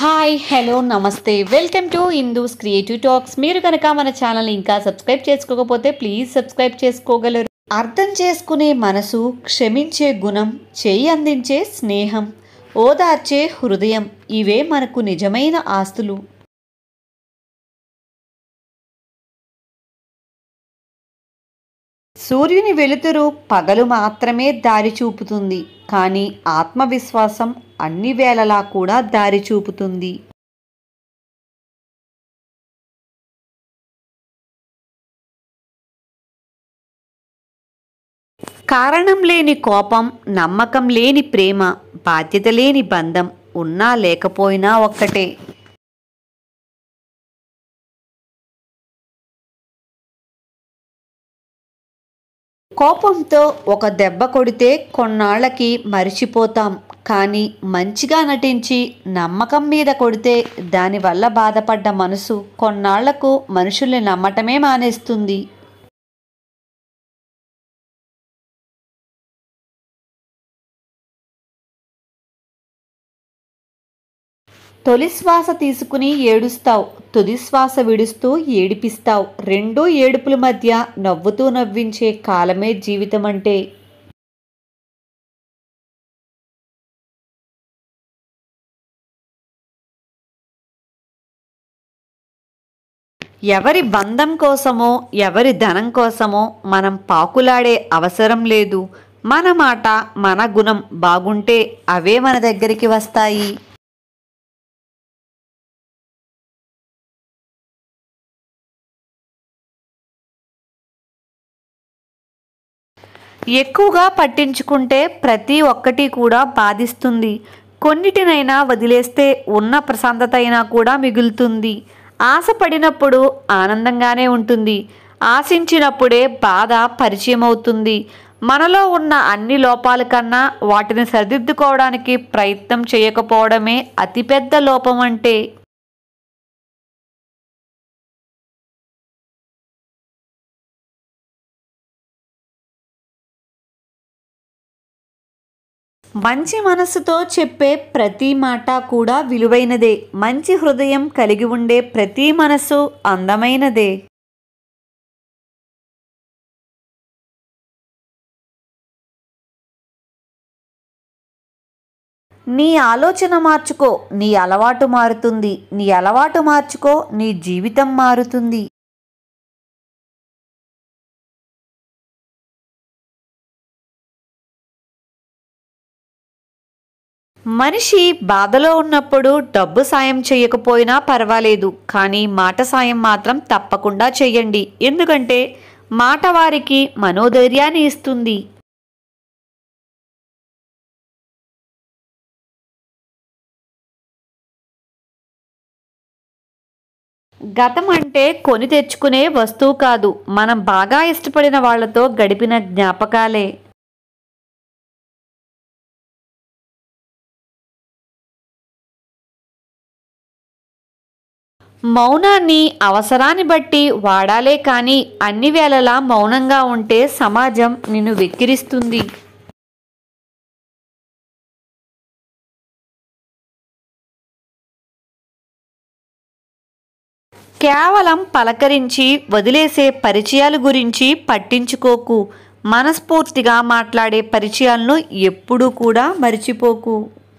hi hello నమస్తే welcome to Hindu's creative talks మీరు కనుక మన ఛానల్ ఇంకా సబ్స్క్రైబ్ చేసుకోకపోతే ప్లీజ్ సబ్స్క్రైబ్ చేసుకోగలరు అర్థం చేసుకునే మనసు క్షమించే గుణం చేయి అందించే స్నేహం ఓదార్చే హృదయం ఇవే మనకు నిజమైన ఆస్తులు సూర్యుని వెలుతురు పగలు మాత్రమే దారి చూపుతుంది కానీ ఆత్మవిశ్వాసం అన్ని వేళలా కూడా దారి చూపుతుంది కారణం లేని కోపం నమ్మకం లేని ప్రేమ బాధ్యత లేని బంధం ఉన్నా లేకపోయినా ఒక్కటే కోపంతో ఒక దెబ్బ కొడితే కొన్నాళ్ళకి మరిచిపోతాం కానీ మంచిగా నటించి నమ్మకం మీద కొడితే దానివల్ల బాధపడ్డ మనసు కొన్నాళ్లకు మనుషుల్ని నమ్మటమే మానేస్తుంది తొలి శ్వాస తీసుకుని ఏడుస్తావు తుది శ్వాస విడుస్తూ ఏడిపిస్తావు రెండూ ఏడుపుల మధ్య నవ్వుతూ నవ్వించే కాలమే జీవితం అంటే ఎవరి బంధం కోసమో ఎవరి ధనం కోసమో మనం పాకులాడే అవసరం లేదు మన మాట మన గుణం బాగుంటే అవే మన దగ్గరికి వస్తాయి ఎక్కువగా పట్టించుకుంటే ప్రతి ఒక్కటి కూడా బాధిస్తుంది కొన్నిటినైనా వదిలేస్తే ఉన్న ప్రశాంతత అయినా కూడా మిగులుతుంది ఆశపడినప్పుడు ఆనందంగానే ఉంటుంది ఆశించినప్పుడే బాధ పరిచయం అవుతుంది మనలో ఉన్న అన్ని లోపాల కన్నా వాటిని సరిదిద్దుకోవడానికి ప్రయత్నం చేయకపోవడమే అతిపెద్ద లోపం అంటే మంచి మనస్సుతో చెప్పే ప్రతి మాట కూడా విలువైనదే మంచి హృదయం కలిగి ఉండే ప్రతి మనసు అందమైనదే నీ ఆలోచన మార్చుకో నీ అలవాటు మారుతుంది నీ అలవాటు మార్చుకో నీ జీవితం మారుతుంది మనిషి బాధలో ఉన్నప్పుడు డబ్బు సాయం చేయకపోయినా పర్వాలేదు కానీ మాట సాయం మాత్రం తప్పకుండా చెయ్యండి ఎందుకంటే మాట వారికి మనోధైర్యాన్ని ఇస్తుంది గతం అంటే కొని తెచ్చుకునే వస్తువు కాదు మనం బాగా ఇష్టపడిన వాళ్ళతో గడిపిన జ్ఞాపకాలే మౌనాన్ని అవసరాన్ని బట్టి వాడాలే కానీ అన్ని వేళలా మౌనంగా ఉంటే సమాజం నిన్ను వెక్కిరిస్తుంది కేవలం పలకరించి వదిలేసే పరిచయాల గురించి పట్టించుకోకు మనస్ఫూర్తిగా మాట్లాడే పరిచయాలను ఎప్పుడూ కూడా మరిచిపోకు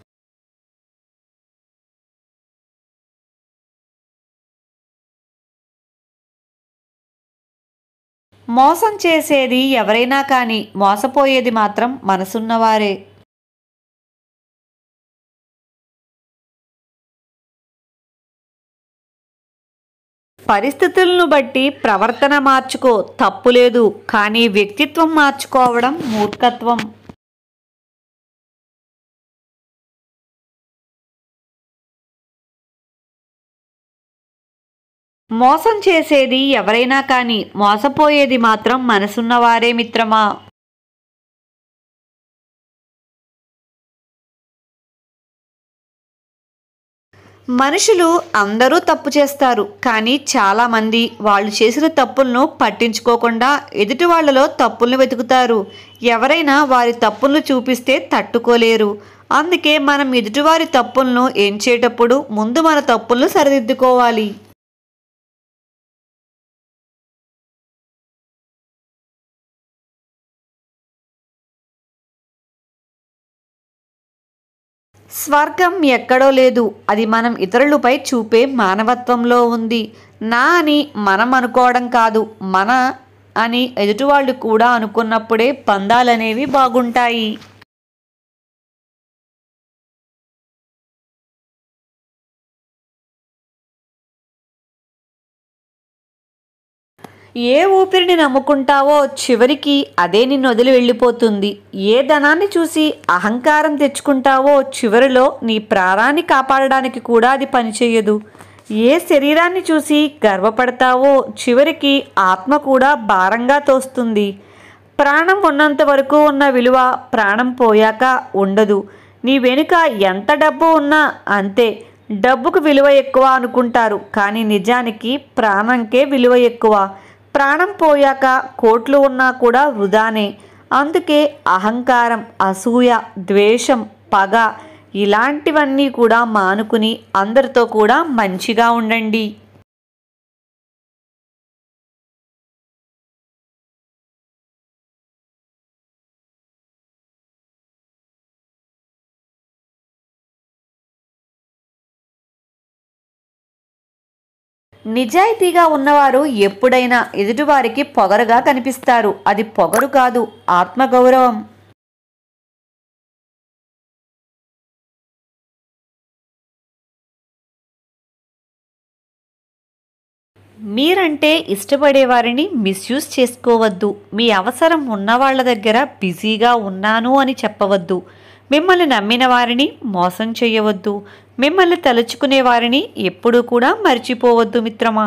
మోసం చేసేది ఎవరైనా కానీ మోసపోయేది మాత్రం మనసున్నవారే పరిస్థితులను బట్టి ప్రవర్తన మార్చుకో తప్పులేదు కానీ వ్యక్తిత్వం మార్చుకోవడం మూర్ఖత్వం మోసం చేసేది ఎవరైనా కానీ మోసపోయేది మాత్రం మనసున్నవారే మిత్రమా మనుషులు అందరూ తప్పు చేస్తారు కానీ చాలామంది వాళ్ళు చేసిన తప్పులను పట్టించుకోకుండా ఎదుటి వాళ్ళలో తప్పులను వెతుకుతారు ఎవరైనా వారి తప్పులను చూపిస్తే తట్టుకోలేరు అందుకే మనం ఎదుటివారి తప్పులను ఎంచేటప్పుడు ముందు మన తప్పులను సరిదిద్దుకోవాలి స్వర్గం ఎక్కడో లేదు అది మనం ఇతరులపై చూపే మానవత్వంలో ఉంది నా అని మనం అనుకోవడం కాదు మన అని ఎదుటివాళ్ళు కూడా అనుకున్నప్పుడే బంధాలనేవి బాగుంటాయి ఏ ఊపిరిని నమ్ముకుంటావో చివరికి అదే నిన్ను వదిలి వెళ్ళిపోతుంది ఏ ధనాన్ని చూసి అహంకారం తెచ్చుకుంటావో చివరిలో నీ ప్రాణాన్ని కాపాడడానికి కూడా అది పనిచేయదు ఏ శరీరాన్ని చూసి గర్వపడతావో చివరికి ఆత్మ కూడా భారంగా తోస్తుంది ప్రాణం ఉన్నంత వరకు ఉన్న విలువ ప్రాణం పోయాక ఉండదు నీ వెనుక ఎంత డబ్బు ఉన్నా అంతే డబ్బుకు విలువ ఎక్కువ అనుకుంటారు కానీ నిజానికి ప్రాణంకే విలువ ఎక్కువ ప్రాణం పోయాక కోట్లు ఉన్నా కూడా వృధానే అందుకే అహంకారం అసూయ ద్వేషం పగ ఇలాంటివన్నీ కూడా మానుకుని అందరితో కూడా మంచిగా ఉండండి నిజాయితీగా ఉన్నవారు ఎప్పుడైనా ఎదుటివారికి పొగరుగా కనిపిస్తారు అది పొగరు కాదు ఆత్మగౌరవం మీరంటే ఇష్టపడేవారిని మిస్యూజ్ చేసుకోవద్దు మీ అవసరం ఉన్నవాళ్ల దగ్గర బిజీగా ఉన్నాను అని చెప్పవద్దు మిమ్మల్ని నమ్మిన వారిని మోసం చేయవద్దు మిమ్మల్ని తలుచుకునే వారిని ఎప్పుడూ కూడా మర్చిపోవద్దు మిత్రమా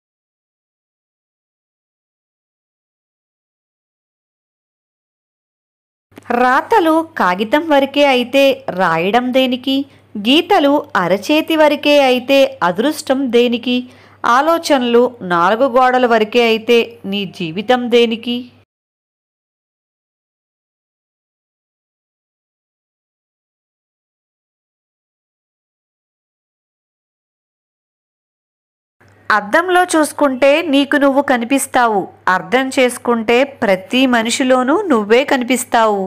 రాతలు కాగితం వరకే అయితే రాయడం దేనికి గీతలు అరచేతి వరకే అయితే అదృష్టం దేనికి ఆలోచనలు నాలుగు గోడల వరకే అయితే నీ జీవితం దేనికి అద్దంలో చూసుకుంటే నీకు నువ్వు కనిపిస్తావు అర్థం చేసుకుంటే ప్రతి మనిషిలోనూ నువ్వే కనిపిస్తావు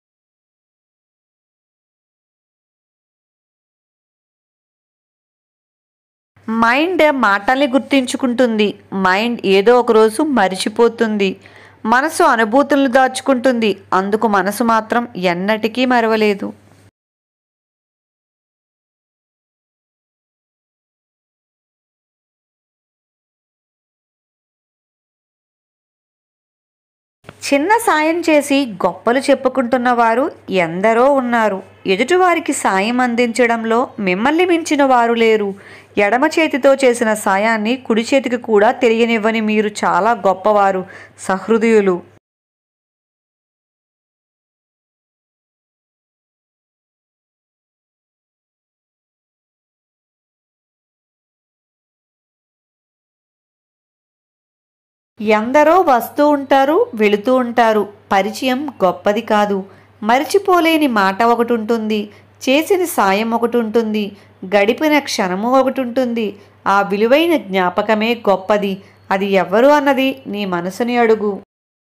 మైండ్ మాటల్ని గుర్తించుకుంటుంది మైండ్ ఏదో ఒక రోజు మరిచిపోతుంది మనసు అనుభూతులను దాచుకుంటుంది అందుకు మనసు మాత్రం ఎన్నటికీ మరవలేదు చిన్న సాయం చేసి గొప్పలు చెప్పుకుంటున్న వారు ఎందరో ఉన్నారు ఎదుటివారికి సాయం అందించడంలో మిమ్మల్ని మించిన వారు లేరు ఎడమ చేతితో చేసిన సాయాన్ని కుడి చేతికి కూడా తెలియనివ్వని మీరు చాలా గొప్పవారు సహృదయులు ఎందరో వస్తూ ఉంటారు వెళుతూ ఉంటారు పరిచయం గొప్పది కాదు మరిచిపోలేని మాట ఒకటి ఉంటుంది చేసిన సాయం ఒకటి ఉంటుంది గడిపిన క్షణము ఒకటి ఉంటుంది ఆ విలువైన జ్ఞాపకమే గొప్పది అది ఎవరు అన్నది నీ మనసుని అడుగు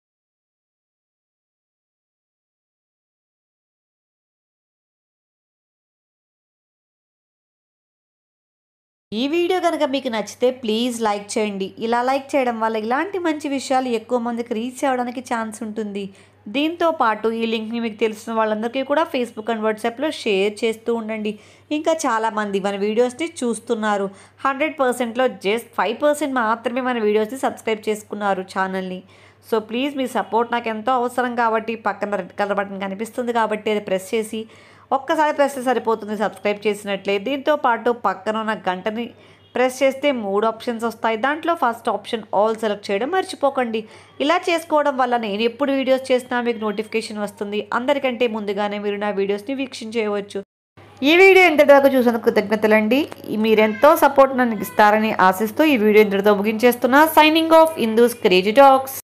ఈ వీడియో కనుక మీకు నచ్చితే ప్లీజ్ లైక్ చేయండి ఇలా లైక్ చేయడం వల్ల ఇలాంటి మంచి విషయాలు ఎక్కువ మందికి రీచ్ అవ్వడానికి ఛాన్స్ ఉంటుంది దీంతో పాటు ఈ లింక్ని మీకు తెలిసిన వాళ్ళందరికీ కూడా ఫేస్బుక్ అండ్ వాట్సాప్లో షేర్ చేస్తూ ఉండండి ఇంకా చాలామంది మన వీడియోస్ని చూస్తున్నారు హండ్రెడ్ పర్సెంట్లో జస్ట్ ఫైవ్ పర్సెంట్ మాత్రమే మన వీడియోస్ని సబ్స్క్రైబ్ చేసుకున్నారు ఛానల్ని సో ప్లీజ్ మీ సపోర్ట్ నాకు ఎంతో అవసరం కాబట్టి పక్కన రెడ్ కలర్ బటన్ కనిపిస్తుంది కాబట్టి అది ప్రెస్ చేసి ఒక్కసారి ప్రెస్ చేస్తే సరిపోతుంది సబ్స్క్రైబ్ చేసినట్లే దీంతో పాటు పక్కన ఉన్న గంటని ప్రెస్ చేస్తే మూడు ఆప్షన్స్ వస్తాయి దాంట్లో ఫస్ట్ ఆప్షన్ ఆల్ సెలెక్ట్ చేయడం మర్చిపోకండి ఇలా చేసుకోవడం వల్ల నేను ఎప్పుడు వీడియోస్ చేసినా మీకు నోటిఫికేషన్ వస్తుంది అందరికంటే ముందుగానే మీరు నా వీడియోస్ని వీక్షించేయవచ్చు ఈ వీడియో ఇంతటిదాకా చూసినందుకు కృతజ్ఞతలండి మీరెంతో సపోర్ట్ నన్ను ఇస్తారని ఆశిస్తూ ఈ వీడియో ఇంతటితో ముగించేస్తున్నా signing off Indu's crazy talks